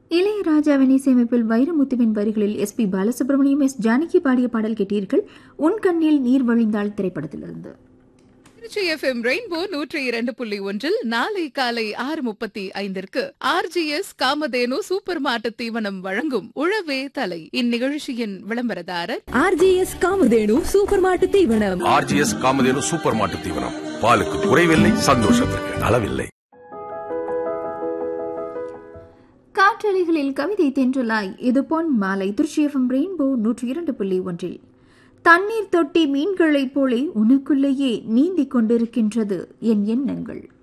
இளையராஜாவின் இசையமைப்பில் வைரமுத்துவின் வரிகளில் S P Balasubrahmanyam S Janaki பாடிய பாடல் கேட்டீர்கள் உன் கண்ணில் நீர் வழிந்தாள் திரைப்படத்திலிருந்து திருச்சி எஃப்எம் ரெயின்போ நூற்றி இரண்டு புள்ளி ஒன்றில் நாளை காலை ஆறு முப்பத்தி ஐந்திற்கு ஆர்ஜிஎஸ் காமதேனு சூப்பர் மாட்டு தீவனம் வழங்கும் உழவே தலை இந்நிகழ்ச்சியின் விளம்பரதாரர் ஆர்ஜிஎஸ் காமதேனு சூப்பர் மாட்டு தீவனம் ஆர்ஜிஎஸ் காமதேனு சூப்பர் மாட்டு தீவனம் பாலுக்கு குறைவில்லை சந்தோஷத்திற்கு அளவில்லை காற்றலைகளில் கவிதை தென்றலாய் இது பொன் மாலை திருச்சியஃபம் ரெயின்போ நூற்றி இரண்டு புள்ளி ஒன்றில் தண்ணீர் தொட்டி மீன்களைப் போலே உனக்குள்ளேயே நீந்திக் கொண்டிருக்கின்றது என் எண்ணங்கள்